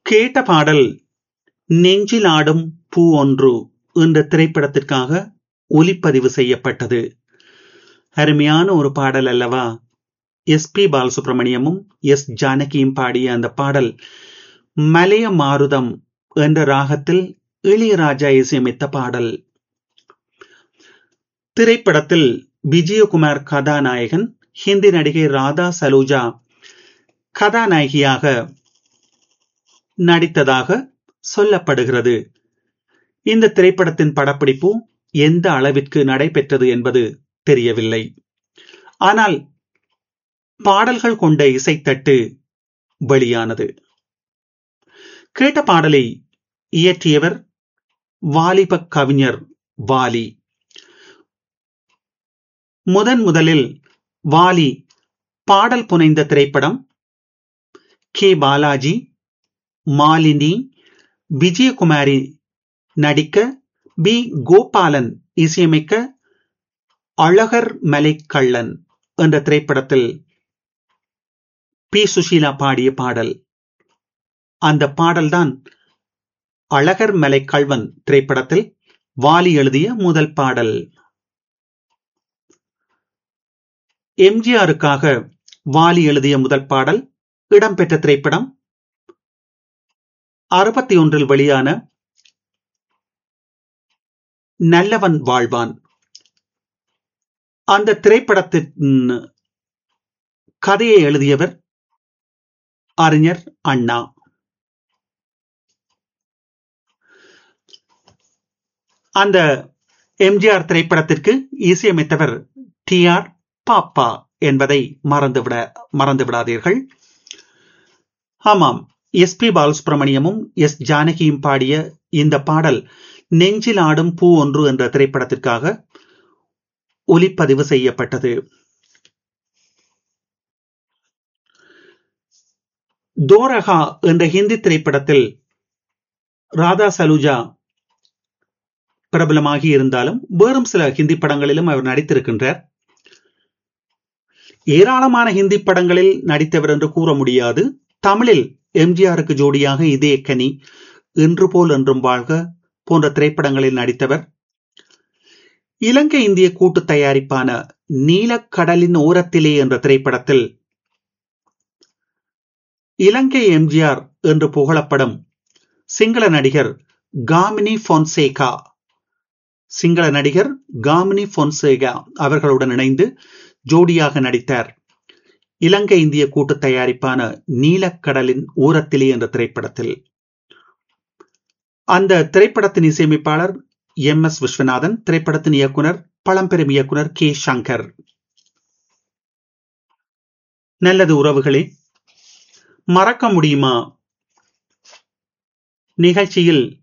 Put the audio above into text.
கேட்ட பாடல் நெஞ்சில் ஆடும் பூ ஒன்று என்ற திரைப்படத்திற்காக ஒலிப்பதிவு செய்யப்பட்டது அருமையான ஒரு பாடல் அல்லவா எஸ் பி பாலசுப்ரமணியமும் எஸ் ஜானகியும் பாடிய அந்த பாடல் மலைய மாருதம் என்ற ராகத்தில் இளையராஜா இசையமைத்த பாடல் திரைப்படத்தில் விஜயகுமார் கதாநாயகன் ஹிந்தி நடிகை ராதா சலூஜா கதாநாயகியாக நடித்ததாக சொல்லப்படுகிறது இந்த திரைப்படத்தின் படப்பிடிப்பு எந்த அளவிற்கு நடைபெற்றது என்பது தெரியவில்லை ஆனால் பாடல்கள் கொண்ட இசைத்தட்டு வெளியானது கேட்ட பாடலை இயற்றியவர் வாலிப கவிஞர் வாலி முதன் முதலில் வாலி பாடல் புனைந்த திரைப்படம் கே பாலாஜி மாலினி விஜயகுமாரி நடிக்க பி கோபாலன் இசையமைக்க அழகர் மலை கள்ளன் என்ற திரைப்படத்தில் பி சுஷீலா பாடிய பாடல் அந்த பாடல்தான் அழகர் மலை கல்வன் திரைப்படத்தில் வாலி எழுதிய முதல் பாடல் எம்ஜிஆருக்காக வாலி எழுதிய முதல் பாடல் இடம்பெற்ற திரைப்படம் அறுபத்தி ஒன்றில் வெளியான நல்லவன் வாழ்வான் அந்த திரைப்படத்தின் கதையை எழுதியவர் அறிஞர் அண்ணா அந்த எம்ஜிஆர் திரைப்படத்திற்கு இசையமைத்தவர் டி ஆர் பாப்பா என்பதை மறந்துவிட மறந்து விடாதீர்கள் ஆமாம் எஸ் பி பாலசுப்ரமணியமும் எஸ் ஜானகியும் பாடிய இந்த பாடல் நெஞ்சில் ஆடும் பூ ஒன்று என்ற திரைப்படத்திற்காக ஒலிப்பதிவு செய்யப்பட்டது தோரகா என்ற ஹிந்தி திரைப்படத்தில் ராதா சலுஜா பிரபலமாகி இருந்தாலும் வேறும் சில ஹிந்தி படங்களிலும் அவர் நடித்திருக்கின்றார் ஏராளமான ஹிந்தி படங்களில் நடித்தவர் என்று கூற முடியாது தமிழில் எம்ஜிஆருக்கு ஜோடியாக இதே கனி இன்று போல் என்றும் வாழ்க போன்ற திரைப்படங்களில் நடித்தவர் இலங்கை இந்திய கூட்டு தயாரிப்பான நீலக்கடலின் ஓரத்திலே என்ற திரைப்படத்தில் இலங்கை எம்ஜிஆர் என்று புகழப்படும் சிங்கள நடிகர் காமினி பொன்சேகா சிங்கள நடிகர் காமினி பொன்சேகா அவர்களுடன் இணைந்து ஜோடியாக நடித்தார் இலங்கை இந்திய கூட்டு தயாரிப்பான நீலக்கடலின் ஊரத்திலே என்ற திரைப்படத்தில் அந்த திரைப்படத்தின் இசையமைப்பாளர் எம் எஸ் விஸ்வநாதன் திரைப்படத்தின் இயக்குனர் பழம்பெரும் இயக்குனர் கே சங்கர் நல்லது உறவுகளே மறக்க முடியுமா நிகழ்ச்சியில்